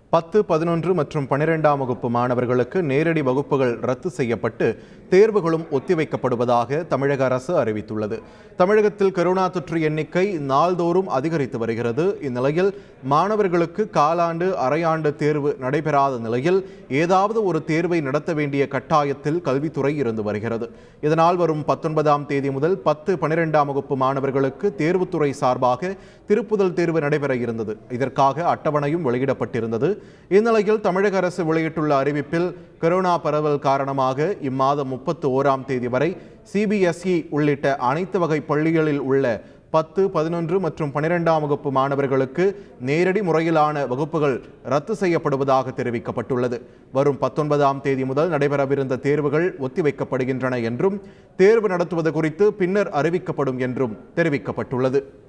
பத்து பதினொன்று மற்றும் பனிரெண்டாம் வகுப்பு மாணவர்களுக்கு நேரடி வகுப்புகள் ரத்து செய்யப்பட்டு தேர்வுகளும் ஒத்திவைக்கப்படுவதாக தமிழக அரசு அறிவித்துள்ளது தமிழகத்தில் கரோனா தொற்று எண்ணிக்கை நாள்தோறும் அதிகரித்து வருகிறது இந்நிலையில் மாணவர்களுக்கு காலாண்டு அரையாண்டு தேர்வு நடைபெறாத நிலையில் ஏதாவது ஒரு தேர்வை நடத்த வேண்டிய கட்டாயத்தில் கல்வித்துறை இருந்து வருகிறது இதனால் வரும் பத்தொன்பதாம் தேதி முதல் பத்து பனிரெண்டாம் வகுப்பு மாணவர்களுக்கு தேர்வுத்துறை சார்பாக திருப்புதல் தேர்வு நடைபெற இருந்தது இதற்காக அட்டவணையும் வெளியிடப்பட்டிருந்தது இந்நிலையில் தமிழக அரசு வெளியிட்டுள்ள அறிவிப்பில் கொரோனா பரவல் காரணமாக இம்மாதம் முப்பத்து ஓராம் தேதி வரை சிபிஎஸ்இ உள்ளிட்ட அனைத்து வகை பள்ளிகளில் உள்ள பத்து பதினொன்று மற்றும் பனிரெண்டாம் வகுப்பு மாணவர்களுக்கு நேரடி முறையிலான வகுப்புகள் ரத்து செய்யப்படுவதாக தெரிவிக்கப்பட்டுள்ளது வரும் பத்தொன்பதாம் தேதி முதல் நடைபெறவிருந்த தேர்வுகள் ஒத்திவைக்கப்படுகின்றன என்றும் தேர்வு நடத்துவது குறித்து பின்னர் அறிவிக்கப்படும் என்றும் தெரிவிக்கப்பட்டுள்ளது